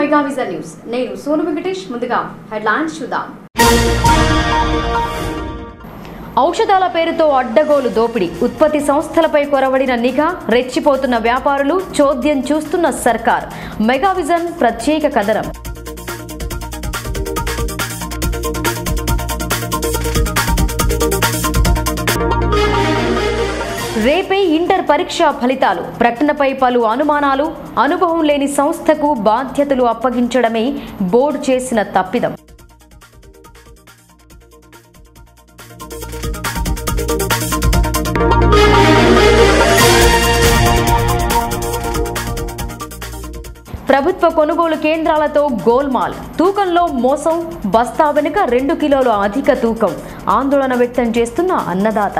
Mega vision news నేను సోను వెంకటేష్ ముందుగా headlines చూద్దాం ఔషధాల పేరుతో అడ్డగోలు దోపిడీ ఉత్పత్తి సంస్థలపై కొరవడిన నిఘా రెచ్చిపోతున్న వ్యాపారులు చోద్యం చూస్తున్న సర్కార్ మెగా విజన్ ప్రత్యేక కథనం రేపే ఇంటర్ పరీక్షా ఫలితాలు ప్రకటనపై పలు అనుమానాలు అనుభవం లేని సంస్థకు బాధ్యతలు అప్పగించడమే బోర్డు చేసిన తప్పిదం ప్రభుత్వ కొనుగోలు కేంద్రాలతో గోల్మాల్ తూకంలో మోసం బస్తా వెనుక రెండు కిలోల అధిక తూకం ఆందోళన వ్యక్తం చేస్తున్న అన్నదాత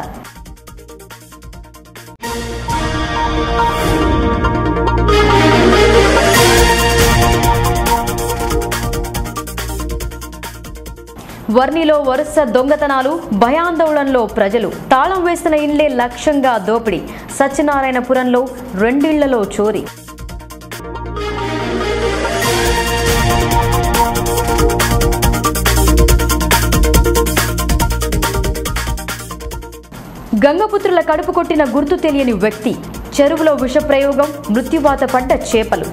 వర్ణిలో వరుస దొంగతనాలు భయాందోళనలో ప్రజలు తాళం వేసిన ఇళ్లే లక్ష్యంగా దోపిడీ సత్యనారాయణపురంలో రెండిళ్లలో చోరీ గంగపుత్రుల కడుపు కొట్టిన గుర్తు తెలియని వ్యక్తి చెరువులో విషప్రయోగం మృత్యువాత పడ్డ చేపలు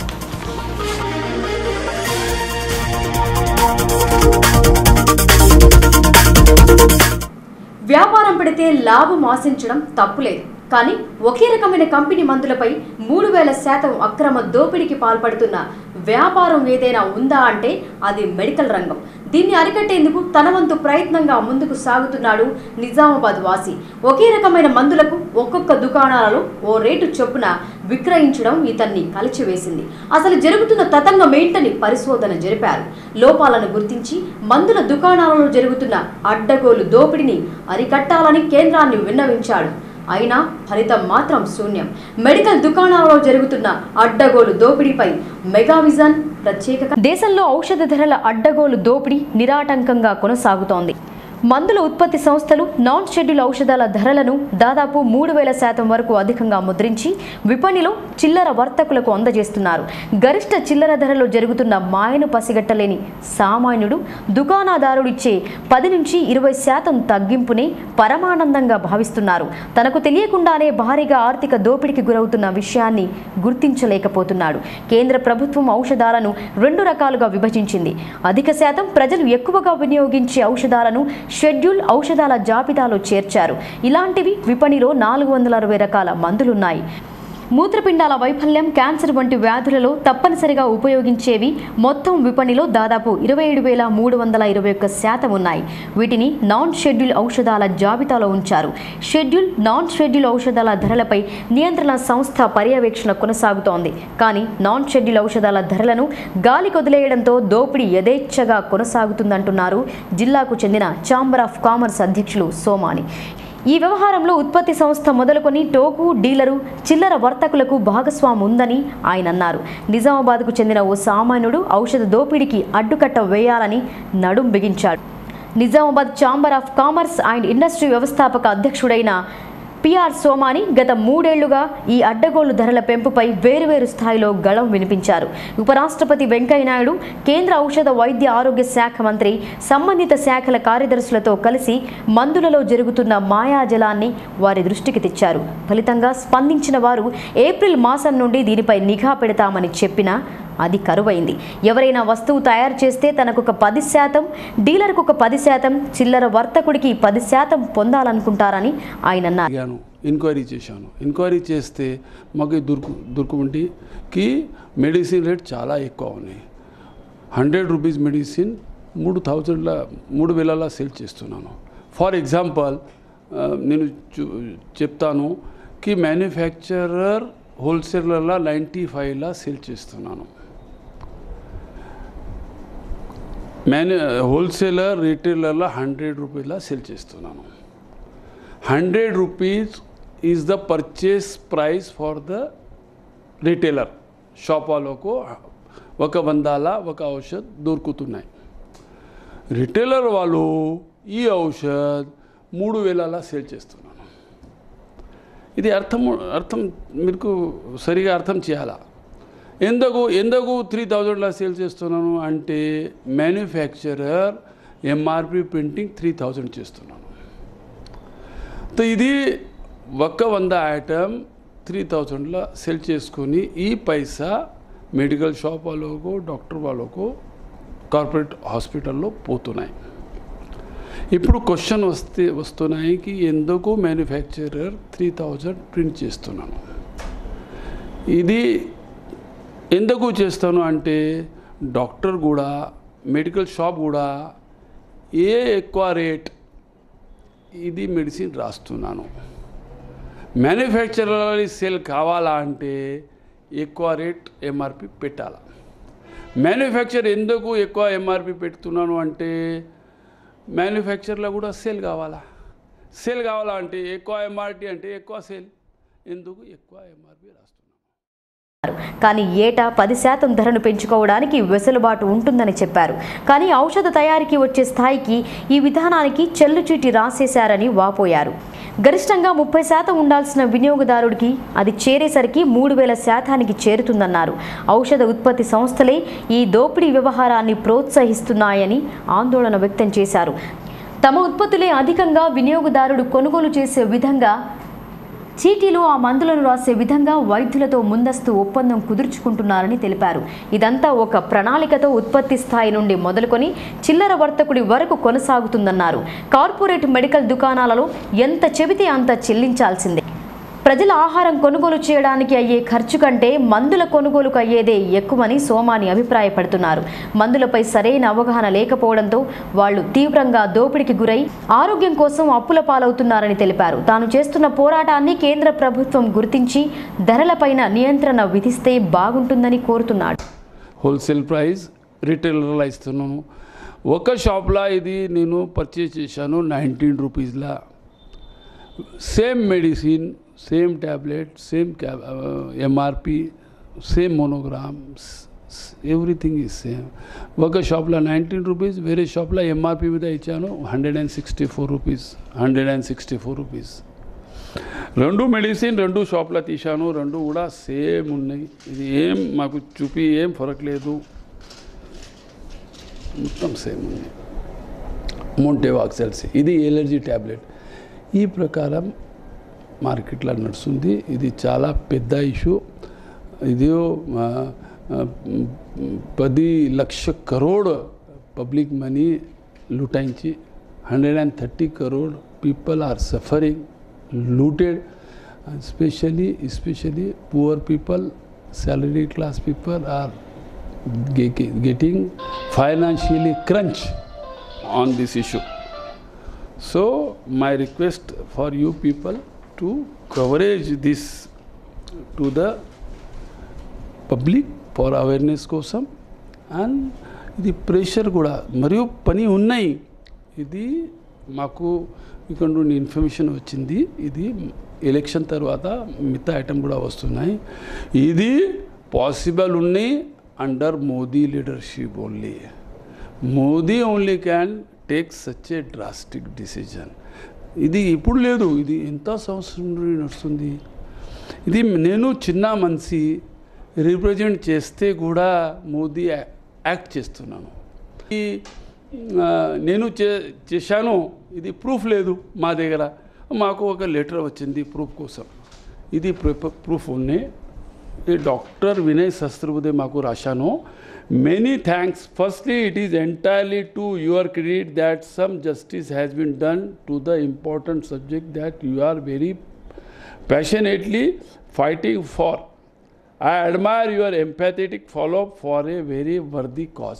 వ్యాపారం పెడితే లాభం ఆశించడం తప్పులేదు కానీ ఒకే రకమైన కంపెనీ మందులపై మూడు వేల శాతం అక్రమ దోపిడీకి పాల్పడుతున్న వ్యాపారం ఏదైనా ఉందా అంటే అది మెడికల్ రంగం దీన్ని అరికట్టేందుకు తన వంతు ప్రయత్నంగా ముందుకు సాగుతున్నాడు నిజామాబాద్ వాసి ఒకే రకమైన మందులకు ఒక్కొక్క దుకాణాలలో ఓ రేటు చొప్పున విక్రయించడం ఇతన్ని కలిచివేసింది అసలు జరుగుతున్న తతంగం ఏంటని పరిశోధన జరిపారు లోపాలను గుర్తించి మందుల దుకాణాలలో జరుగుతున్న అడ్డగోలు దోపిడీని అరికట్టాలని కేంద్రాన్ని విన్నవించాడు అయినా ఫలితం మాత్రం శూన్యం మెడికల్ దుకాణాలలో జరుగుతున్న అడ్డగోలు దోపిడీపై మెగావిజన్ ప్రత్యేక దేశంలో ఔషధ ధరల అడ్డగోలు దోపిడీ నిరాటంకంగా కొనసాగుతోంది మందుల ఉత్పత్తి సంస్థలు నాన్ షెడ్యూల్ ఔషధాల ధరలను దాదాపు మూడు వేల శాతం వరకు అధికంగా ముద్రించి విపణిలో చిల్లర వర్తకులకు అందజేస్తున్నారు గరిష్ట చిల్లర ధరలో జరుగుతున్న మాయను పసిగట్టలేని సామాన్యుడు దుకాణదారుడిచ్చే పది నుంచి ఇరవై శాతం తగ్గింపునే పరమానందంగా భావిస్తున్నారు తనకు తెలియకుండానే భారీగా ఆర్థిక దోపిడీకి గురవుతున్న విషయాన్ని గుర్తించలేకపోతున్నాడు కేంద్ర ప్రభుత్వం ఔషధాలను రెండు రకాలుగా విభజించింది అధిక శాతం ప్రజలు ఎక్కువగా వినియోగించే ఔషధాలను షెడ్యూల్ ఔషధాల జాబితాలో చేర్చారు ఇలాంటివి విపణిలో నాలుగు వందల అరవై రకాల మందులున్నాయి మూత్రపిండాల వైఫల్యం క్యాన్సర్ వంటి వ్యాధులలో తప్పనిసరిగా ఉపయోగించేవి మొత్తం విపణిలో దాదాపు ఇరవై ఏడు వేల మూడు వందల ఇరవై ఒక్క శాతం ఉన్నాయి వీటిని నాన్ షెడ్యూల్ ఔషధాల జాబితాలో ఉంచారు షెడ్యూల్ నాన్ షెడ్యూల్ ఔషధాల ధరలపై నియంత్రణ సంస్థ పర్యవేక్షణ కొనసాగుతోంది కానీ నాన్ షెడ్యూల్ ఔషధాల ధరలను గాలి కొదిలేయడంతో దోపిడీ యథేచ్ఛగా కొనసాగుతుందంటున్నారు జిల్లాకు చెందిన ఛాంబర్ ఆఫ్ కామర్స్ అధ్యక్షులు సోమాని ఈ వ్యవహారంలో ఉత్పత్తి సంస్థ మొదలుకొని టోకు డీలరు చిల్లర వర్తకులకు భాగస్వాము ఉందని ఆయన అన్నారు నిజామాబాద్కు చెందిన ఓ సామాన్యుడు ఔషధ దోపిడీకి అడ్డుకట్ట వేయాలని నడుం బిగించాడు Nizamabad chamber of commerce and industry వ్యవస్థాపక అధ్యక్షుడైన పిఆర్ సోమాని గత మూడేళ్లుగా ఈ అడ్డగోలు ధరల పెంపుపై వేరువేరు స్థాయిలో గళం వినిపించారు ఉపరాష్ట్రపతి వెంకయ్యనాయుడు కేంద్ర ఔషధ వైద్య ఆరోగ్య శాఖ మంత్రి సంబంధిత శాఖల కార్యదర్శులతో కలిసి మందులలో జరుగుతున్న మాయాజలాన్ని వారి దృష్టికి తెచ్చారు ఫలితంగా స్పందించిన వారు ఏప్రిల్ మాసం నుండి దీనిపై నిఘా పెడతామని చెప్పినా అది కరువైంది ఎవరైనా వస్తువు తయారు చేస్తే తనకు ఒక పది శాతం డీలర్కు ఒక పది శాతం చిల్లర వర్తకుడికి పది శాతం పొందాలనుకుంటారని ఆయన అన్నారు అడిగాను ఎంక్వైరీ చేశాను ఎంక్వైరీ చేస్తే మాకు దొరుకు దొరుకుంటికి మెడిసిన్ రేట్ చాలా ఎక్కువ ఉన్నాయి హండ్రెడ్ రూపీస్ మెడిసిన్ మూడు థౌజండ్ల మూడు వేలలా సేల్ చేస్తున్నాను ఫర్ ఎగ్జాంపుల్ నేను చూ- చెప్తాను కి మ్యానుఫ్యాక్చరర్ హోల్సేలర్లా నైంటీ ఫైవ్లా సేల్ చేస్తున్నాను మ్యాను హోల్సేలర్ రీటైలర్లా హండ్రెడ్ రూపీస్లా సేల్ చేస్తున్నాను hundred rupees is the purchase price for the retailer shop వాళ్ళకు ఒక వందల ఒక ఔషధ్ దొరుకుతున్నాయి రిటైలర్ వాళ్ళు ఈ ఔషధ్ మూడు వేలలా సేల్ చేస్తున్నాను ఇది అర్థం అర్థం మీకు సరిగా అర్థం చేయాలా ఎందుకు ఎందుకు త్రీ థౌజండ్లో సేల్ చేస్తున్నాను అంటే manufacturer MRP printing three thousand చేస్తున్నాను तो ఇది ఒక్క వంద ఐటమ్ త్రీ థౌజండ్లో సెల్ చేసుకొని ఈ పైసా మెడికల్ షాప్ వాళ్ళకు డాక్టర్ వాళ్ళకు కార్పొరేట్ హాస్పిటల్లో పోతున్నాయి ఇప్పుడు క్వశ్చన్ వస్తే వస్తున్నాయి కి ఎందుకు మ్యానుఫ్యాక్చరర్ త్రీ థౌజండ్ ప్రింట్ చేస్తున్నాను ఇది ఎందుకు చేస్తాను అంటే డాక్టర్ కూడా మెడికల్ షాప్ కూడా ఏ ఎక్కువ రేట్ ఇది మెడిసిన్ రాస్తున్నాను మ్యానుఫ్యాక్చరర్ సేల్ కావాలా అంటే ఎక్కువ రేట్ ఎంఆర్పి పెట్టాలా మ్యానుఫ్యాక్చర్ ఎందుకు ఎక్కువ ఎంఆర్పి పెడుతున్నాను అంటే మ్యానుఫ్యాక్చర్లో కూడా సేల్ కావాలా సేల్ కావాలా అంటే ఎక్కువ ఎంఆర్పి అంటే ఎక్కువ సేల్ ఎందుకు ఎక్కువ ఎంఆర్పి రాస్తున్నాను కానీ ఏటా పది శాతం ధరను పెంచుకోవడానికి వెసులుబాటు ఉంటుందని చెప్పారు కానీ ఔషధ తయారీకి వచ్చే స్థాయికి ఈ విధానానికి చెల్లుచీటి రాసేశారని వాపోయారు గరిష్టంగా ముప్పై శాతం ఉండాల్సిన వినియోగదారుడికి అది చేరేసరికి మూడు వేల శాతానికి చేరుతుందన్నారు ఔషధ ఉత్పత్తి సంస్థలే ఈ దోపిడీ వ్యవహారాన్ని ప్రోత్సహిస్తున్నాయని ఆందోళన వ్యక్తం చేశారు తమ ఉత్పత్తులే అధికంగా వినియోగదారుడు కొనుగోలు చేసే విధంగా చీటీలు ఆ మందులను రాసే విధంగా వైద్యులతో ముందస్తు ఒప్పందం కుదుర్చుకుంటున్నారని తెలిపారు ఇదంతా ఒక ప్రణాళికతో ఉత్పత్తి స్థాయి నుండి మొదలుకొని చిల్లర వర్తకుడి వరకు కొనసాగుతుందన్నారు కార్పొరేట్ మెడికల్ దుకాణాలలో ఎంత చెబితే అంత చెల్లించాల్సిందే ప్రజల ఆహారం కొనుగోలు చేయడానికి అయ్యే ఖర్చు కంటే మందుల కొనుగోలుకు అయ్యేదే ఎక్కువని సోమాని అభిప్రాయపడుతున్నారు మందులపై సరైన అవగాహన లేకపోవడంతో వాళ్ళు తీవ్రంగా దోపిడీకి గురై ఆరోగ్యం కోసం అప్పుల పాలవుతున్నారని తెలిపారు తాను చేస్తున్న పోరాటాన్ని కేంద్ర ప్రభుత్వం గుర్తించి ధరలపైన నియంత్రణ విధిస్తే బాగుంటుందని కోరుతున్నాడు హోల్సేల్ ప్రైస్ రిటైలర్లో ఇస్తున్నాను ఒక షాప్లో ఇది నేను పర్చేజ్ చేశాను నైన్టీన్ రూపీస్లా same medicine same tablet same cab MRP same monogram everything is same ఒక షాప్లో నైన్టీన్ రూపీస్ వేరే షాప్లో ఎంఆర్పి మీద ఇచ్చాను hundred and sixty four rupees hundred and sixty four rupees రెండు మెడిసిన్ రెండు షాప్లో తీశాను రెండు కూడా సేమ్ ఉన్నాయి ఇది ఏం మాకు చూపి ఏం ఫరక్ లేదు మొత్తం సేమ్ ఉంది మోంటేవాక్సెల్స్ ఇది ఎలర్జీ ట్యాబ్లెట్ ఈ ప్రకారం మార్కెట్లో నడుస్తుంది ఇది చాలా పెద్ద ఇష్యూ ఇది ఆ, ఆ, పది లక్ష కరోడ్ పబ్లిక్ మనీ లూటాయించి hundred and thirty crore people are suffering looted specially especially poor people salary class people are ge- getting financially crunch on this issue. So my request for you people to coverage this to the public for awareness కోసం and ఇది pressure కూడా మరియు పని ఉన్నాయి ఇది మాకు ఇక్కడ నుండి ఇన్ఫర్మేషన్ వచ్చింది ఇది ఎలక్షన్ తర్వాత మిగతా ఐటమ్ కూడా వస్తున్నాయి ఇది పాసిబుల్ ఉన్నాయి under Modi leadership only Modi only can take such a drastic decision ఇది ఇప్పుడు లేదు ఇది ఎంత సంవత్సరం నుండి నడుస్తుంది ఇది నేను చిన్న మనిషి రిప్రజెంట్ చేస్తే కూడా మోదీ యా- యాక్ట్ చేస్తున్నాను ఈ ఆ, నేను చే చేశాను ఇది ప్రూఫ్ లేదు మా దగ్గర మాకు ఒక లెటర్ వచ్చింది ప్రూఫ్ కోసం ఇది ప్రూఫ్ ప్రూఫ్ ఉన్నాయి ఈ డాక్టర్ వినయ్ సస్త్రబుదే మాకు రాశాను many thanks firstly it is entirely to your credit that some justice has been done to the important subject that you are very passionately fighting for. I admire your empathetic follow up for a very worthy cause.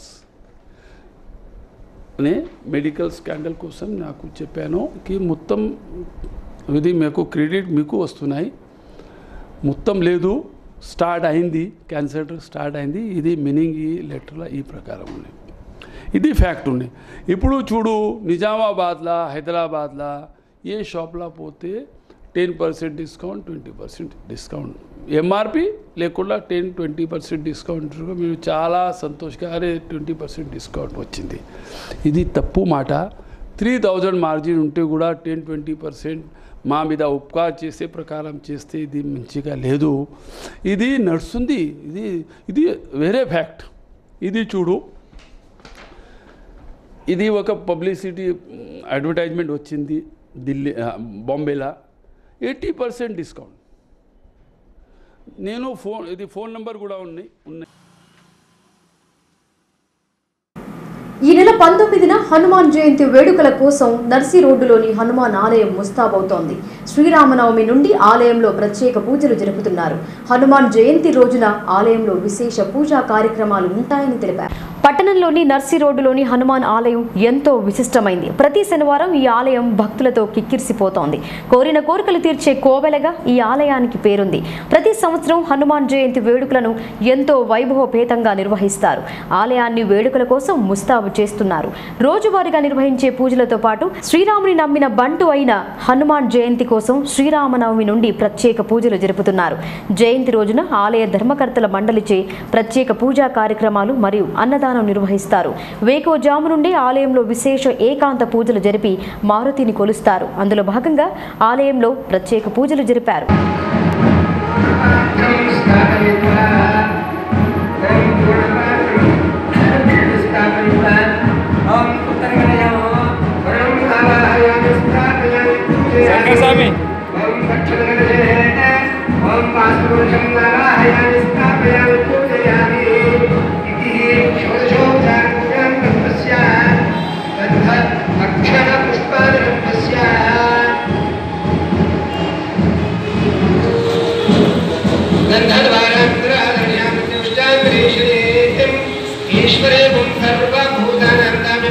అనే medical scandal కోసం నాకు చెప్పాను కి మొత్తం ఇది మీకు credit మీకు వస్తున్నాయి మొత్తం లేదు స్టార్ట్ అయింది క్యాన్సర్ స్టార్ట్ అయింది ఇది మీనింగ్ ఈ లెటర్లో ఈ ప్రకారం ఉన్నాయి ఇది ఫ్యాక్ట్ ఉన్నాయి ఇప్పుడు చూడు నిజామాబాద్లో హైదరాబాద్లో ఏ షాప్లో పోతే ten percent discount twenty percent discount MRP లేకుండా టెన్ ట్వంటీ పర్సెంట్ డిస్కౌంట్ మీరు చాలా సంతోషంగా అరే ట్వంటీ పర్సెంట్ డిస్కౌంట్ వచ్చింది ఇది తప్పు మాట త్రీ థౌజండ్ మార్జిన్ ఉంటే కూడా టెన్ ట్వంటీ పర్సెంట్ మా మీద ఉపకారం చేసే ప్రకారం చేస్తే ఇది మంచిగా లేదు ఇది నడుస్తుంది ఇది ఇది వేరే ఫ్యాక్ట్ ఇది చూడు ఇది ఒక పబ్లిసిటీ అడ్వర్టైజ్మెంట్ వచ్చింది ఢిల్లీ ఆ, బాంబేలో ఎయిటీ పర్సెంట్ డిస్కౌంట్ నేను ఫోన్ ఇది ఫోన్ నెంబర్ కూడా ఉన్నాయి ఉన్నాయి ఈ నెల పంతొమ్మిదిన హనుమాన్ జయంతి వేడుకల కోసం నర్సీ రోడ్డులోని హనుమాన్ ఆలయం ముస్తాబవుతోంది శ్రీరామనవమి నుండి ఆలయంలో ప్రత్యేక పూజలు జరుపుతున్నారు హనుమాన్ జయంతి రోజున ఆలయంలో విశేష పూజా కార్యక్రమాలు ఉంటాయని తెలిపారు పట్టణంలోని నర్సీ రోడ్డులోని హనుమాన్ ఆలయం ఎంతో విశిష్టమైంది ప్రతి శనివారం ఈ ఆలయం భక్తులతో కిక్కిరిసిపోతోంది కోరిన కోరికలు తీర్చే కోవెలగా ఈ ఆలయానికి పేరుంది ప్రతి సంవత్సరం హనుమాన్ జయంతి వేడుకలను ఎంతో వైభవపేతంగా నిర్వహిస్తారు ఆలయాన్ని వేడుకల కోసం ముస్తాబు చేస్తున్నారు రోజువారీగా నిర్వహించే పూజలతో పాటు శ్రీరాముని నమ్మిన బంటు అయిన హనుమాన్ జయంతి కోసం శ్రీరామనవమి నుండి ప్రత్యేక పూజలు జరుపుతున్నారు జయంతి రోజున ఆలయ ధర్మకర్తల మండలిచే ప్రత్యేక పూజా కార్యక్రమాలు మరియు అన్నదానం నిర్వహిస్తారు వేకోజాము నుండి ఆలయంలో విశేష ఏకాంత పూజలు జరిపి మారుతిని కొలుస్తారు అందులో భాగంగా ఆలయంలో ప్రత్యేక పూజలు జరిపారు శంకరస్వామి. అక్షర పుష్పాన్ని ఈశ్వరే సర్వభూతానందామి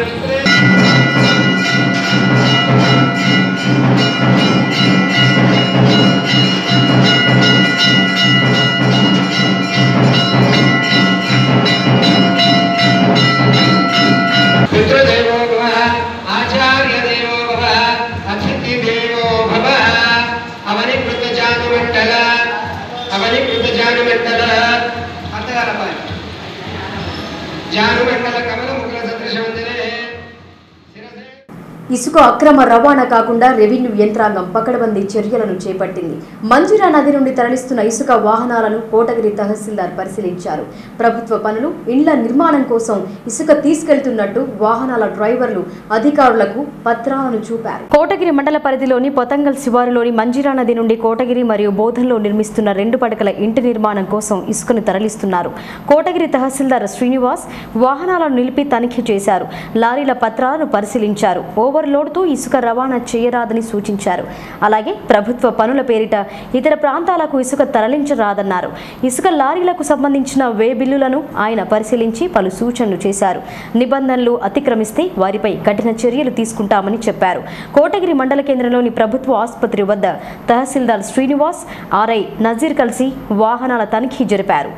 పితృదేవో భవ ఆచార్యదేవో భవ అతిథిదేవో భవ అవనికృత జానుమండల అవనికృత జానుమండల అర్థగాల జానుమండల కమల ముగ్గుల సదృశవంతనే శిరసే ఇసుక అక్రమ రవాణా కాకుండా రెవెన్యూ యంత్రాంగం పకడ్బందీ చర్యలను చేపట్టింది మంజిరా నది నుండి తరలిస్తున్న ఇసుక వాహనాలను కోటగిరి తహసీల్దార్ పరిశీలించారు ప్రభుత్వ పనులు ఇండ్ల నిర్మాణం కోసం ఇసుక తీసుకెళ్తున్నట్టు వాహనాల డ్రైవర్లు అధికారులకు పత్రాలను చూపారు కోటగిరి మండల పరిధిలోని పొతంగల్ శివారులోని మంజిరా నది నుండి కోటగిరి మరియు బోధన్లో నిర్మిస్తున్న రెండు పడకల ఇంటి నిర్మాణం కోసం ఇసుకను తరలిస్తున్నారు కోటగిరి తహసీల్దార్ శ్రీనివాస్ వాహనాలను నిలిపి తనిఖీ చేశారు లారీల పత్రాలను పరిశీలించారు ఓవర్లోడ్తో ఇసుక రవాణా చేయరాదని సూచించారు అలాగే ప్రభుత్వ పనుల పేరిట ఇతర ప్రాంతాలకు ఇసుక తరలించరాదన్నారు ఇసుక లారీలకు సంబంధించిన వే బిల్లులను ఆయన పరిశీలించి పలు సూచనలు చేశారు నిబంధనలు అతిక్రమిస్తే వారిపై కఠిన చర్యలు తీసుకుంటామని చెప్పారు కోటగిరి మండల కేంద్రంలోని ప్రభుత్వ ఆసుపత్రి వద్ద తహసీల్దార్ శ్రీనివాస్ ఆర్ఐ నజీర్ కలిసి వాహనాల తనిఖీ జరిపారు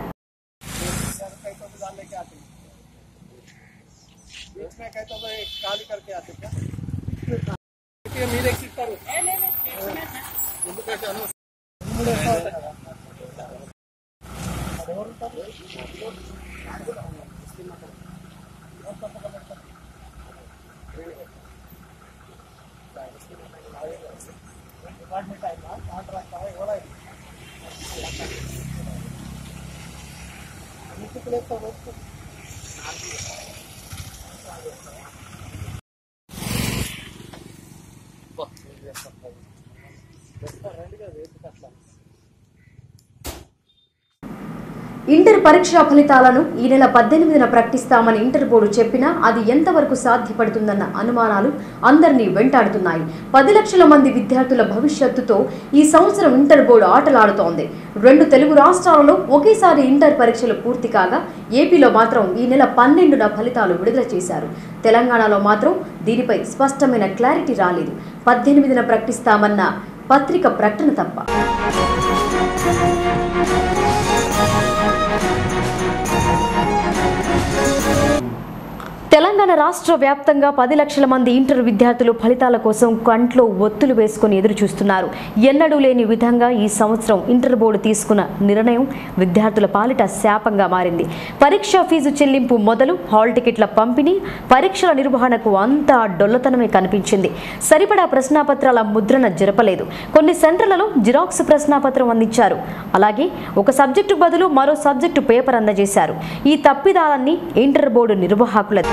ఇంటర్ పరీక్షా ఫలితాలను ఈ నెల పద్దెనిమిదిన ప్రకటిస్తామని ఇంటర్ బోర్డు చెప్పినా అది ఎంతవరకు సాధ్యపడుతుందన్న అనుమానాలు అందరినీ వెంటాడుతున్నాయి పది లక్షల మంది విద్యార్థుల భవిష్యత్తుతో ఈ సంవత్సరం ఇంటర్ బోర్డు ఆటలాడుతోంది రెండు తెలుగు రాష్ట్రాలలో ఒకేసారి ఇంటర్ పరీక్షలు పూర్తి కాగా ఏపీలో మాత్రం ఈ నెల పన్నెండున ఫలితాలు విడుదల చేశారు తెలంగాణలో మాత్రం దీనిపై స్పష్టమైన క్లారిటీ రాలేదు పద్దెనిమిదిన ప్రకటిస్తామన్న పత్రిక ప్రకటన తప్ప తెలంగాణ రాష్ట్ర వ్యాప్తంగా పది లక్షల మంది ఇంటర్ విద్యార్థులు ఫలితాల కోసం కంట్లో ఒత్తులు వేసుకుని ఎదురు చూస్తున్నారు ఎన్నడూ లేని విధంగా ఈ సంవత్సరం ఇంటర్ బోర్డు తీసుకున్న నిర్ణయం విద్యార్థుల పాలిట శాపంగా మారింది పరీక్ష ఫీజు చెల్లింపు మొదలు హాల్ టికెట్ల పంపిణీ పరీక్షల నిర్వహణకు అంతా డొల్లతనమే కనిపించింది సరిపడా ప్రశ్నాపత్రాల ముద్రణ జరపలేదు కొన్ని సెంటర్లలో జిరాక్స్ ప్రశ్నాపత్రం అందించారు అలాగే ఒక సబ్జెక్టు బదులు మరో సబ్జెక్టు పేపర్ అందజేశారు ఈ తప్పిదాలన్నీ ఇంటర్ బోర్డు నిర్వాహకులది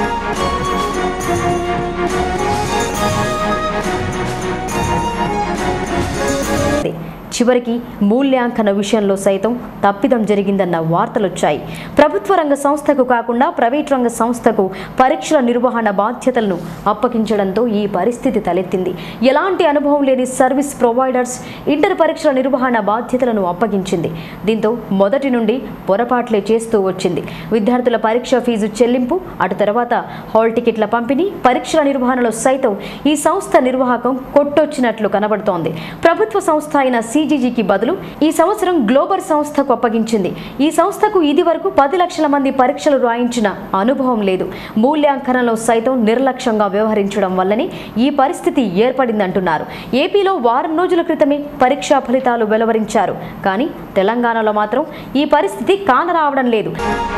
చివరికి మూల్యాంకన విషయంలో సైతం తప్పిదం జరిగిందన్న వార్తలొచ్చాయి ప్రభుత్వ రంగ సంస్థకు కాకుండా ప్రైవేట్ రంగ సంస్థకు పరీక్షల నిర్వహణ బాధ్యతలను అప్పగించడంతో ఈ పరిస్థితి తలెత్తింది ఎలాంటి అనుభవం లేని సర్వీస్ ప్రొవైడర్స్ ఇంటర్ పరీక్షల నిర్వహణ బాధ్యతలను అప్పగించింది దీంతో మొదటి నుండి పొరపాట్లే చేస్తూ వచ్చింది విద్యార్థుల పరీక్ష ఫీజు చెల్లింపు అటు తర్వాత హాల్ టికెట్ల పంపిణీ పరీక్షల నిర్వహణలో సైతం ఈ సంస్థ నిర్వాహకం కొట్టొచ్చినట్లు కనబడుతోంది ప్రభుత్వ సంస్థ అయిన సిజీజీకి బదులు ఈ సంవత్సరం గ్లోబల్ సంస్థకు అప్పగించింది ఈ సంస్థకు ఇది వరకు పది లక్షల మంది పరీక్షలు రాయించిన అనుభవం లేదు మూల్యాంకనంలో సైతం నిర్లక్ష్యంగా వ్యవహరించడం వల్లనే ఈ పరిస్థితి ఏర్పడిందంటున్నారు ఏపీలో వారం రోజుల క్రితమే పరీక్షా ఫలితాలు వెలువరించారు కానీ తెలంగాణలో మాత్రం ఈ పరిస్థితి కానరావడం లేదు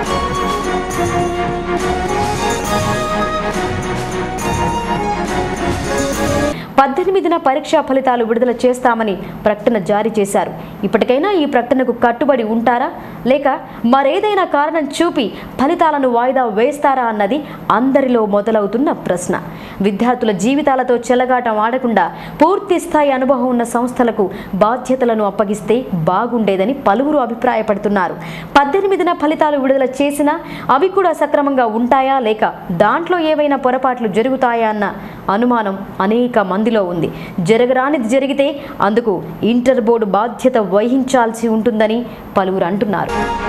పద్దెనిమిదిన పరీక్షా ఫలితాలు విడుదల చేస్తామని ప్రకటన జారీ చేశారు ఇప్పటికైనా ఈ ప్రకటనకు కట్టుబడి ఉంటారా లేక మరేదైనా కారణం చూపి ఫలితాలను వాయిదా వేస్తారా అన్నది అందరిలో మొదలవుతున్న ప్రశ్న విద్యార్థుల జీవితాలతో చెలగాటం ఆడకుండా పూర్తి స్థాయి అనుభవం ఉన్న సంస్థలకు బాధ్యతలను అప్పగిస్తే బాగుండేదని పలువురు అభిప్రాయపడుతున్నారు పద్దెనిమిదిన ఫలితాలు విడుదల చేసినా అవి కూడా సక్రమంగా ఉంటాయా లేక దాంట్లో ఏవైనా పొరపాట్లు జరుగుతాయా అన్న అనుమానం అనేక మందిలో ఉంది జరగరానిది జరిగితే అందుకు ఇంటర్ బోర్డు బాధ్యత వహించాల్సి ఉంటుందని పలువురు అంటున్నారు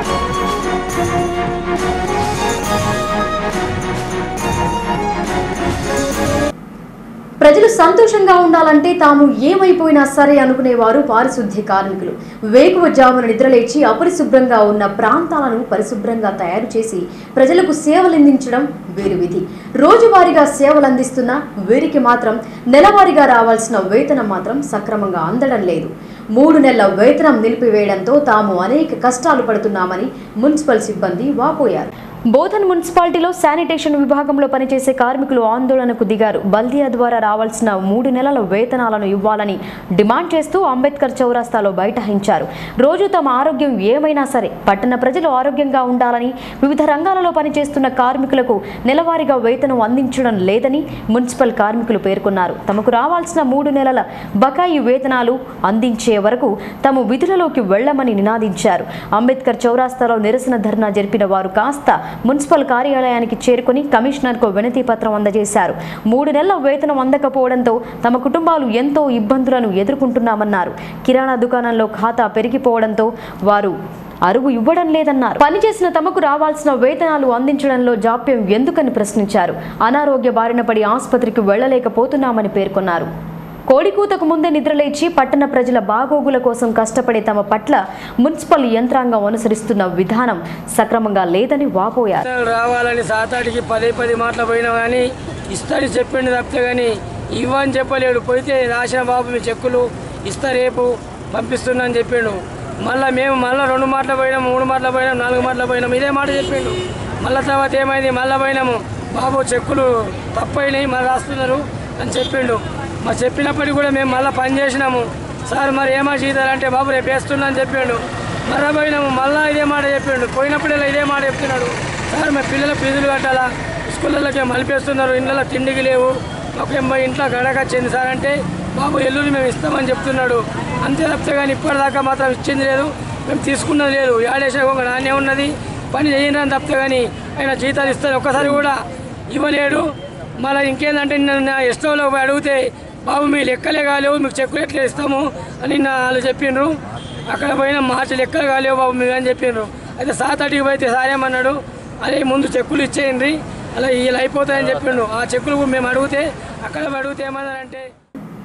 ప్రజలు సంతోషంగా ఉండాలంటే తాము ఏమైపోయినా సరే అనుకునేవారు పారిశుద్ధ్య కార్మికులు వేకువ జామున నిద్రలేచి అపరిశుభ్రంగా ఉన్న ప్రాంతాలను పరిశుభ్రంగా తయారు చేసి ప్రజలకు సేవలందించడం వీరి విధి రోజువారీగా సేవలు అందిస్తున్న వీరికి మాత్రం నెలవారీగా రావాల్సిన వేతనం మాత్రం సక్రమంగా అందడం లేదు మూడు నెలల వేతనం నిలిపివేయడంతో తాము అనేక కష్టాలు పడుతున్నామని మున్సిపల్ సిబ్బంది వాపోయారు బోధన్ మున్సిపాలిటీలో శానిటేషన్ విభాగంలో పనిచేసే కార్మికులు ఆందోళనకు దిగారు బల్దియా ద్వారా రావాల్సిన మూడు నెలల వేతనాలను ఇవ్వాలని డిమాండ్ చేస్తూ అంబేద్కర్ చౌరాస్తాలో బైఠాయించారు రోజు తమ ఆరోగ్యం ఏమైనా సరే పట్టణ ప్రజలు ఆరోగ్యంగా ఉండాలని వివిధ రంగాలలో పనిచేస్తున్న కార్మికులకు నెలవారీగా వేతనం అందించడం లేదని మున్సిపల్ కార్మికులు పేర్కొన్నారు తమకు రావాల్సిన మూడు నెలల బకాయి వేతనాలు అందించే వరకు తాము విధులలోకి వెళ్లమని నినాదించారు అంబేద్కర్ చౌరాస్తాలో నిరసన ధర్నా జరిపిన వారు కాస్త మున్సిపల్ కార్యాలయానికి చేరుకుని కమిషనర్కు వినతి పత్రం అందజేశారు మూడు నెలల వేతనం అందకపోవడంతో తమ కుటుంబాలు ఎంతో ఇబ్బందులను ఎదుర్కొంటున్నామన్నారు కిరాణా దుకాణంలో ఖాతా పెరిగిపోవడంతో వారు అరువు ఇవ్వడం లేదన్నారు పనిచేసిన తమకు రావాల్సిన వేతనాలు అందించడంలో జాప్యం ఎందుకని ప్రశ్నించారు అనారోగ్య బారిన పడి ఆసుపత్రికి వెళ్లలేకపోతున్నామని పేర్కొన్నారు కోడికూతకు ముందే నిద్రలేచి పట్టణ ప్రజల బాగోగుల కోసం కష్టపడే తమ పట్ల మున్సిపల్ యంత్రాంగం అనుసరిస్తున్న విధానం సక్రమంగా లేదని వాపోయారు వేతనాలు రావాలని సాతాడికి పదే పది మాటలు పోయినా కానీ ఇస్తాడు చెప్పిండు తప్పితే కానీ ఇవ్వని చెప్పలేడు పోయితే రాసిన బాబు మీ చెక్కులు ఇస్తా రేపు పంపిస్తున్నా అని చెప్పిండు మళ్ళీ మేము మళ్ళీ రెండు మాటలు పోయినాం మూడు మాటలు పోయినాం నాలుగు మాటలు పోయినాం ఇదే మాట చెప్పిండు మళ్ళీ తర్వాత ఏమైంది మళ్ళీ పోయినాము బాబు చెక్కులు తప్పైనాయి మళ్ళీ రాస్తున్నారు అని చెప్పిండు మరి చెప్పినప్పటికీ కూడా మేము మళ్ళీ పని చేసినాము సార్ మరి ఏమా చేయాలంటే బాబు రేపు వేస్తున్నా అని చెప్పిండు మర్ర పోయినాము మళ్ళా ఇదే మాట చెప్పిండు పోయినప్పుడల్లా ఇదే మాట చెప్తున్నాడు సార్ మా పిల్లల ఫీజులు కట్టాలా స్కూళ్ళకి మలిపేస్తున్నారు ఇళ్ళలో తిండికి లేవు ఒక ఎంబై ఇంట్లో గడక వచ్చింది సార్ అంటే బాబు ఎల్లుండి మేము ఇస్తామని చెప్తున్నాడు అంతే తప్పితే కానీ ఇప్పటిదాకా మాత్రం ఇచ్చింది లేదు మేము తీసుకున్నది లేదు ఏడేసే ఒక నాణ్యం ఉన్నది పని చేయండి అని తప్పితే కానీ ఆయన జీతాలు ఇస్తారు ఒక్కసారి కూడా ఇవ్వలేడు మళ్ళీ ఇంకేందంటే నిన్న నా ఇష్టంలో పోయి అడిగితే బాబు మీ లెక్కలే కాలేవు మీకు చెక్కులు ఎట్లా ఇస్తాము అని నా వాళ్ళు చెప్పిండ్రు అక్కడ పోయిన మార్చి లెక్కలు కాలేవు బాబు మీరు అని చెప్పిండ్రు అయితే సాతటికి పోయితే సారేమన్నాడు అదే ముందు చెక్కులు ఇచ్చేయండి అలా ఇలా అయిపోతాయని చెప్పిండు ఆ చెక్కులు కూడా మేము అడిగితే అక్కడ పోయి అడిగితే ఏమన్నారంటే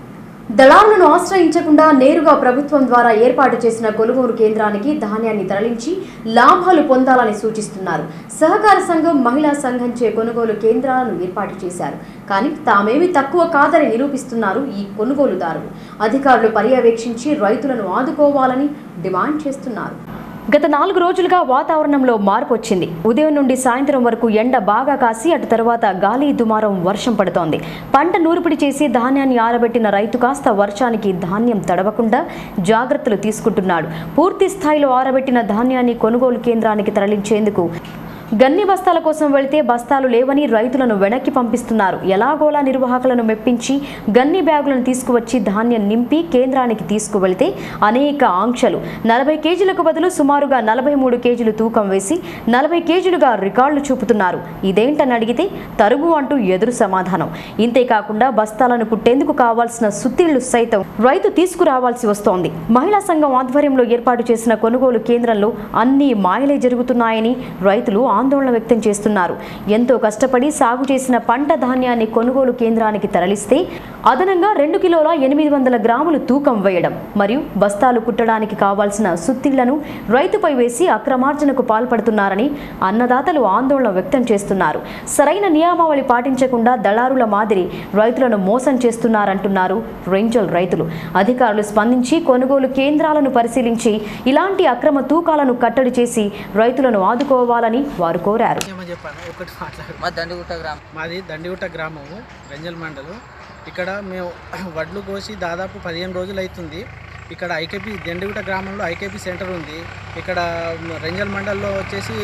దళారులను ఆశ్రయించకుండా నేరుగా ప్రభుత్వం ద్వారా ఏర్పాటు చేసిన కొనుగోలు కేంద్రానికి ధాన్యాన్ని తరలించి లాభాలు పొందాలని సూచిస్తున్నారు సహకార సంఘం మహిళా సంఘంచే కొనుగోలు కేంద్రాలను ఏర్పాటు చేశారు కానీ తామేమి తక్కువ కాదని నిరూపిస్తున్నారు ఈ కొనుగోలుదారులు అధికారులు పర్యవేక్షించి రైతులను ఆదుకోవాలని డిమాండ్ చేస్తున్నారు గత నాలుగు రోజులుగా వాతావరణంలో మార్పు వచ్చింది ఉదయం నుండి సాయంత్రం వరకు ఎండ బాగా కాసి అటు తర్వాత గాలి దుమారం వర్షం పడుతోంది పంట నూర్పిడి చేసి ధాన్యాన్ని ఆరబెట్టిన రైతు కాస్త వర్షానికి ధాన్యం తడవకుండా జాగ్రత్తలు తీసుకుంటున్నాడు పూర్తి స్థాయిలో ఆరబెట్టిన ధాన్యాన్ని కొనుగోలు కేంద్రానికి తరలించేందుకు గన్ని బస్తాల కోసం వెళితే బస్తాలు లేవని రైతులను వెనక్కి పంపిస్తున్నారు ఎలాగోలా నిర్వాహకులను మెప్పించి గన్ని బ్యాగులను తీసుకువచ్చి ధాన్యం నింపి కేంద్రానికి తీసుకువెళితే అనేక ఆంక్షలు నలభై కేజీలకు బదులు సుమారుగా నలభై మూడు కేజీలు తూకం వేసి నలభై కేజీలుగా రికార్డులు చూపుతున్నారు ఇదేంటని అడిగితే తరుగు అంటూ ఎదురు సమాధానం ఇంతేకాకుండా బస్తాలను కుట్టేందుకు కావాల్సిన సుత్తిళ్లు సైతం రైతు తీసుకురావాల్సి వస్తోంది మహిళా సంఘం ఆధ్వర్యంలో ఏర్పాటు చేసిన కొనుగోలు కేంద్రంలో అన్ని మాయలే జరుగుతున్నాయని రైతులు ఆందోళన వ్యక్తం చేస్తున్నారు ఎంతో కష్టపడి సాగు చేసిన పంట ధాన్యాన్ని కొనుగోలు కేంద్రానికి తరలిస్తే అదనంగా రెండు కిలోల ఎనిమిది వందల గ్రాములు తూకం వేయడం మరియు బస్తాలు కుట్టడానికి కావాల్సిన సుత్తిళ్లను రైతుపై వేసి అక్రమార్జనకు పాల్పడుతున్నారని అన్నదాతలు ఆందోళన వ్యక్తం చేస్తున్నారు సరైన నియమావళి పాటించకుండా దళారుల మాదిరి రైతులను మోసం చేస్తున్నారంటున్నారు రేంజల్ రైతులు అధికారులు స్పందించి కొనుగోలు కేంద్రాలను పరిశీలించి ఇలాంటి అక్రమ తూకాలను కట్టడి చేసి రైతులను ఆదుకోవాలని వారు కోరారు ఏమని చెప్పాను ఒకటి మాట్లాడు మా దండిగుట్ట గ్రామం మాది దండిగుట్ట గ్రామము రెంజల్ మండలం ఇక్కడ మేము వడ్లు కోసి దాదాపు పదిహేను రోజులు అవుతుంది ఇక్కడ ఐకేపీ దండిగుట్ట గ్రామంలో ఐకేపీ సెంటర్ ఉంది ఇక్కడ రెంజల్ మండల్లో వచ్చేసి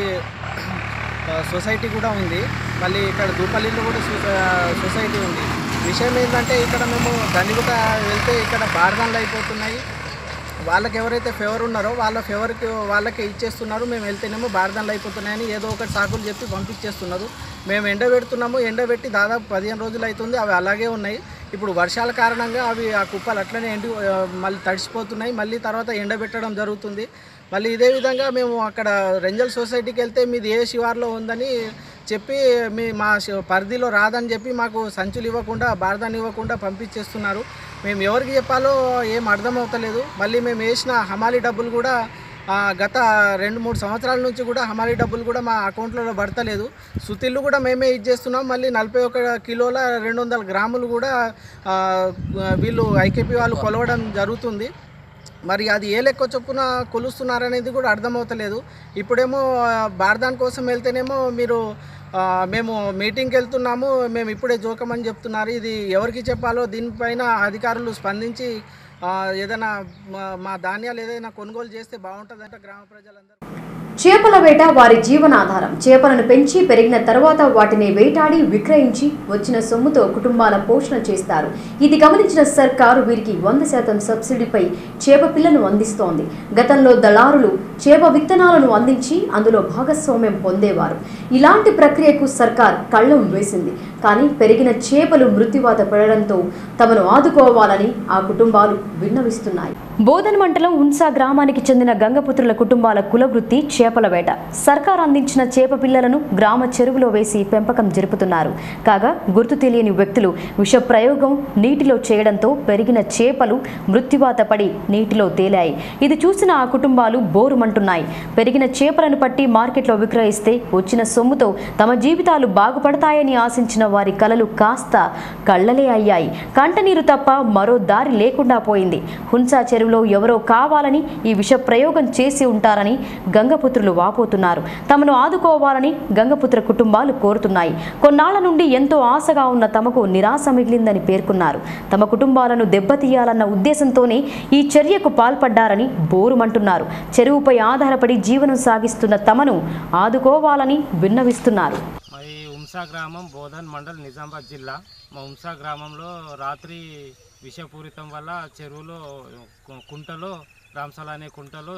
ఆ, సొసైటీ కూడా ఉంది మళ్ళీ ఇక్కడ దూపల్లిలో కూడా సొ- సొసైటీ ఉంది విషయం ఏంటంటే ఇక్కడ మేము దండిగుట్ట వెళ్తే ఇక్కడ బార్గాన్లు అయిపోతున్నాయి వాళ్ళకి ఎవరైతే ఫేవర్ ఉన్నారో వాళ్ళ ఫేవర్కి వాళ్ళకే ఇచ్చేస్తున్నారు మేము వెళ్తేనేమో బారదాన్లు అయిపోతున్నాయని ఏదో ఒకటి సాకులు చెప్పి పంపించేస్తున్నారు మేము ఎండబెడుతున్నాము ఎండబెట్టి దాదాపు పదిహేను రోజులు అవుతుంది అవి అలాగే ఉన్నాయి ఇప్పుడు వర్షాల కారణంగా అవి ఆ కుప్పలు అట్లనే ఎండి ఆ, మళ్ళీ తడిసిపోతున్నాయి మళ్ళీ తర్వాత ఎండబెట్టడం జరుగుతుంది మళ్ళీ ఇదే విధంగా మేము అక్కడ రెంజల్ సొసైటీకి వెళ్తే మీది ఏ శివార్లో ఉందని చెప్పి మీ మా శి- పరిధిలో రాదని చెప్పి మాకు సంచులు ఇవ్వకుండా బారదాన్ని ఇవ్వకుండా పంపించేస్తున్నారు మేము ఎవరికి చెప్పాలో ఏం అర్థం అవుతలేదు మళ్ళీ మేము వేసిన హమాలీ డబ్బులు కూడా ఆ, గత రెండు మూడు సంవత్సరాల నుంచి కూడా హమాలీ డబ్బులు కూడా మా అకౌంట్లో పడతలేదు సుతిళ్ళు కూడా మేమే ఇచ్చేస్తున్నాం మళ్ళీ నలభై ఒక కిలోల రెండు వందల గ్రాములు కూడా ఆ, వీళ్ళు ఐకేపీ వాళ్ళు కొలవడం జరుగుతుంది మరి అది ఏ లెక్క చొప్పున కొలుస్తున్నారనేది కూడా అర్థమవుతలేదు ఇప్పుడేమో ఆ, బార్దాన్ కోసం వెళ్తేనేమో మీరు ఆ, మేము మీటింగ్కి వెళ్తున్నాము మేము ఇప్పుడే జోకమని చెప్తున్నారు ఇది ఎవరికి చెప్పాలో దీనిపైన అధికారులు స్పందించి ఆ, ఏదైనా మా- మా ధాన్యాలు ఏదైనా కొనుగోలు చేస్తే బాగుంటుందంటే గ్రామ ప్రజలందరూ చేపల వేట వారి జీవనాధారం చేపలను పెంచి పెరిగిన తర్వాత వాటిని వేటాడి విక్రయించి వచ్చిన సొమ్ముతో కుటుంబాల పోషణ చేస్తారు ఇది గమనించిన సర్కారు వీరికి వంద శాతం సబ్సిడీపై చేప పిల్లను అందిస్తోంది గతంలో దళారులు చేప విత్తనాలను అందించి అందులో భాగస్వామ్యం పొందేవారు ఇలాంటి ప్రక్రియకు సర్కార్ కళ్ళం వేసింది కానీ పెరిగిన చేపలు మృత్యువాత పడడంతో తమను ఆదుకోవాలని ఆ కుటుంబాలు విన్నవిస్తున్నాయి బోధన్ మండలం ఉన్సా గ్రామానికి చెందిన గంగపుత్రుల కుటుంబాల కులవృత్తి చేపల వేట సర్కార్ అందించిన చేప పిల్లలను గ్రామ చెరువులో వేసి పెంపకం జరుపుతున్నారు కాగా గుర్తు తెలియని వ్యక్తులు విష ప్రయోగం నీటిలో చేయడంతో పెరిగిన చేపలు మృత్యువాత పడి నీటిలో తేలాయి ఇది చూసిన ఆ కుటుంబాలు బోరుమంటున్నాయి పెరిగిన చేపలను పట్టి మార్కెట్లో విక్రయిస్తే వచ్చిన సొమ్ముతో తమ జీవితాలు బాగుపడతాయని ఆశించిన వారి కలలు కాస్త కళ్ళలే అయ్యాయి కంటనీరు తప్ప మరో దారి లేకుండా పోయింది హున్సా చెరువులో ఎవరో కావాలని ఈ విష ప్రయోగం చేసి ఉంటారని గంగపుత్రులు వాపోతున్నారు తమను ఆదుకోవాలని గంగపుత్ర కుటుంబాలు కోరుతున్నాయి కొన్నాళ్ల నుండి ఎంతో ఆశగా ఉన్న తమకు నిరాశ మిగిలిందని పేర్కొన్నారు తమ కుటుంబాలను దెబ్బతీయాలన్న ఉద్దేశంతోనే ఈ చర్యకు పాల్పడ్డారని బోరుమంటున్నారు చెరువుపై ఆధారపడి జీవనం సాగిస్తున్న తమను ఆదుకోవాలని విన్నవిస్తున్నారు మాది ఉంసా గ్రామం బోధన్ మండల్ నిజామాబాద్ జిల్లా మా ఉంసా గ్రామంలో రాత్రి విషపూరితం వల్ల చెరువులో కు- కుంటలో రాంసల అనే కుంటలో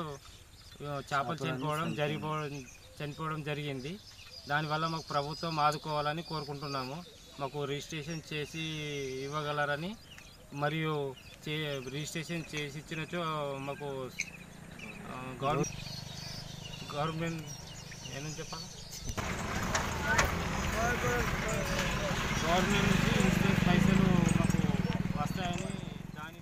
ఆ, చేపలు చనిపోవడం జరిగిపోవడం చనిపోవడం జరిగింది దానివల్ల మాకు ప్రభుత్వం ఆదుకోవాలని కోరుకుంటున్నాము మాకు రిజిస్ట్రేషన్ చేసి ఇవ్వగలరని మరియు చే రిజిస్ట్రేషన్ చేసి ఇచ్చినచో మాకు ఆ, గవర్నమెంట్ గవర్నమెంట్ ఏమని చెప్పాలి గవర్నమెంట్ నుంచి ఇన్సూరెన్స్ పైసలు మాకు వస్తాయని దాని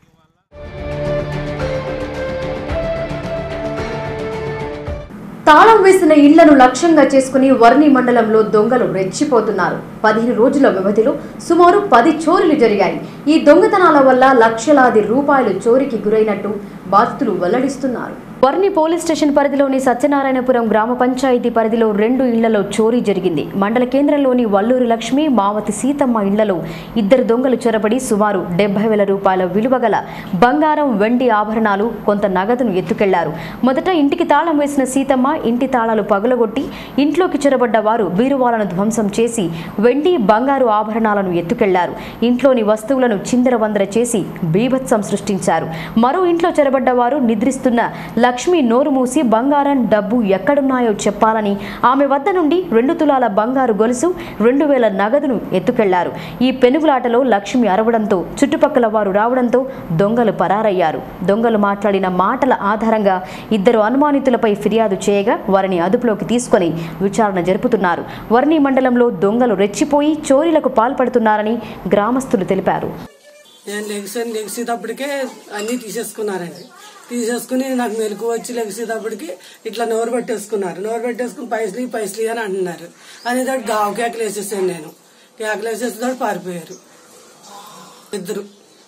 తాళం వేసిన ఇళ్లను లక్ష్యంగా చేసుకుని వర్ణి మండలంలో దొంగలు రెచ్చిపోతున్నారు పదిహేను రోజుల వ్యవధిలో సుమారు పది చోరీలు జరిగాయి ఈ దొంగతనాల వల్ల లక్షలాది రూపాయలు చోరీకి గురైనట్టు బాధితులు వెల్లడిస్తున్నారు వర్ణి పోలీస్ స్టేషన్ పరిధిలోని సత్యనారాయణపురం గ్రామ పంచాయతీ పరిధిలో రెండు ఇళ్లలో చోరీ జరిగింది మండల కేంద్రంలోని వల్లూరి లక్ష్మి మావతి సీతమ్మ ఇళ్లలో ఇద్దరు దొంగలు చొరబడి సుమారు డెబ్బై వేల రూపాయల విలువ గల బంగారం వెండి ఆభరణాలు కొంత నగదును ఎత్తుకెళ్లారు మొదట ఇంటికి తాళం వేసిన సీతమ్మ ఇంటి తాళాలు పగులగొట్టి ఇంట్లోకి చొరబడ్డ వారు బీరువాలను ధ్వంసం చేసి వెండి బంగారు ఆభరణాలను ఎత్తుకెళ్లారు ఇంట్లోని వస్తువులను చిందరవందర చేసి బీభత్సం సృష్టించారు మరో ఇంట్లో చొరబడ్డ వారు నిద్రిస్తున్న లక్ష్మి నోరు మూసి బంగారం డబ్బు ఎక్కడున్నాయో చెప్పాలని ఆమె వద్ద నుండి రెండు తులాల బంగారు గొలుసు రెండు వేల నగదును ఎత్తుకెళ్లారు ఈ పెనుగులాటలో లక్ష్మి అరవడంతో చుట్టుపక్కల వారు రావడంతో దొంగలు పరారయ్యారు దొంగలు మాట్లాడిన మాటల ఆధారంగా ఇద్దరు అనుమానితులపై ఫిర్యాదు చేయగా వారిని అదుపులోకి తీసుకొని విచారణ జరుపుతున్నారు వర్ణి మండలంలో దొంగలు రెచ్చిపోయి చోరీలకు పాల్పడుతున్నారని గ్రామస్తులు తెలిపారు నేను లెగిసాను లెగిసేటప్పటికే అన్నీ తీసేసుకున్నారండి తీసేసుకుని నాకు మెలకు వచ్చి లెగిసేటప్పటికి ఇట్లా నోరు పెట్టేసుకున్నారు నోరు పెట్టేసుకుని పైసలు పైసలు అని అంటున్నారు అనేదాడు గావు కేకలు వేసేసాను నేను కేకలు వేసేసేదాడు పారిపోయారు ఇద్దరు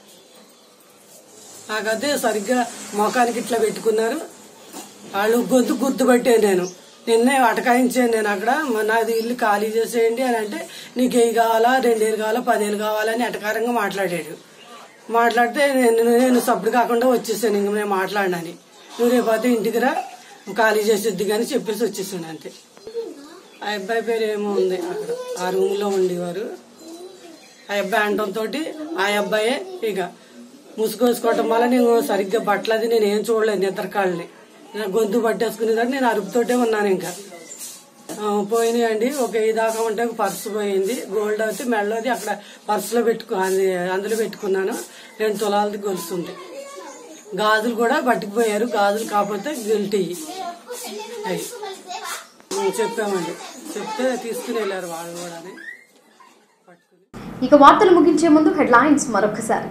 నాకైతే సరిగ్గా మొఖానికి ఇట్లా పెట్టుకున్నారు వాళ్ళు గొంతు గుర్తుపట్టాను నేను నిన్నే అటకాయించాను నేను అక్కడ "మ- నాది ఇల్లు ఖాళీ చేసేయండి అని అంటే నీకు ఏవి కావాలా రెండేళ్ళు కావాలా పదేళ్ళు కావాలని ఎటకారంగా మాట్లాడాడు మాట్లాడితే నేను నేను సప్పుడు కాకుండా వచ్చేసాను ఇంక నేను మాట్లాడినని నువ్వు రేపైతే ఇంటికి రా ఖాళీ చేసేద్ది కానీ చెప్పేసి వచ్చేసాను అంతే ఆ అబ్బాయి పేరు ఏమో ఉంది అక్కడ ఆ రూమ్లో ఉండేవారు ఆ అబ్బాయి అంటంతో ఆ అబ్బాయే ఇక ముసుగోసుకోవటం వల్ల నేను సరిగ్గా బట్టలు అది నేను ఏం చూడలేదు నిద్రకాళ్ళని నా గొంతు పట్టేసుకునేదాన్ని నేను అరుపుతోటే ఉన్నాను ఇంకా ఆ, పోయినాయండి ఒక ఈ దాకా ఉంటే ఒక పర్సు పోయింది గోల్డ్ అయితే మెళ్ళది అక్కడ పర్సులో పెట్టుకు అది అందులో పెట్టుకున్నాను రెండు తులాలది గొలుస్తుంది గాజులు కూడా పట్టుకుపోయారు గాజులు కాకపోతే గిల్టీ అవి ఉం, చెప్పామండి చెప్తే తీసుకుని వెళ్ళారు వాళ్ళు కూడా పట్టుకుని ఇక వార్తలు ముగించే ముందు హెడ్లైన్స్ మరొకసారి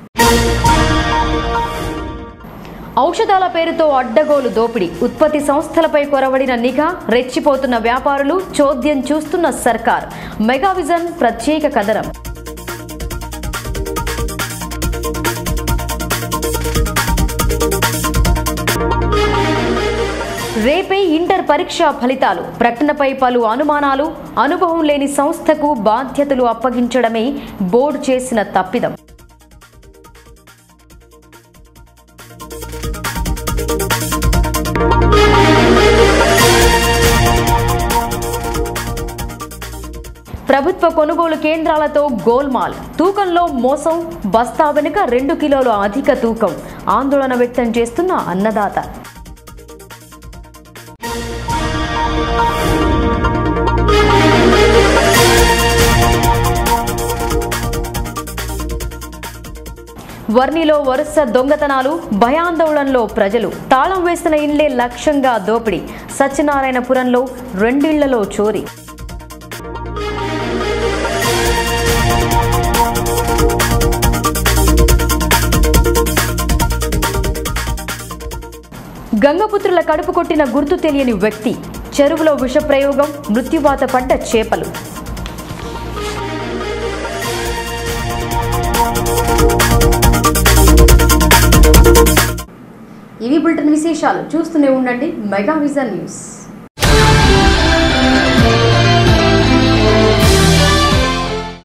ఔషధాల పేరుతో అడ్డగోలు దోపిడీ ఉత్పత్తి సంస్థలపై కొరవడిన నిఘా రెచ్చిపోతున్న వ్యాపారులు చోద్యం చూస్తున్న సర్కార్ మెగావిజన్ ప్రత్యేక కథనం రేపే ఇంటర్ పరీక్షా ఫలితాలు ప్రకటనపై పలు అనుమానాలు అనుభవం లేని సంస్థకు బాధ్యతలు అప్పగించడమే బోర్డు చేసిన తప్పిదం ప్రభుత్వ కొనుగోలు కేంద్రాలతో గోల్మాల్ తూకంలో మోసం బస్తా వెనుక రెండు కిలోల అధిక తూకం ఆందోళన వ్యక్తం చేస్తున్న అన్నదాత వర్ణిలో వరుస దొంగతనాలు భయాందోళనలో ప్రజలు తాళం వేసిన ఇళ్లే లక్ష్యంగా దోపిడీ సత్యనారాయణపురంలో రెండిళ్లలో చోరీ గంగపుత్రుల కడుపు కొట్టిన గుర్తు తెలియని వ్యక్తి చెరువులో విషప్రయోగం మృత్యువాత పడ్డ చేపలు ఇవి బులెటిన్ విశేషాలు చూస్తూనే ఉండండి మెగా విజన్ న్యూస్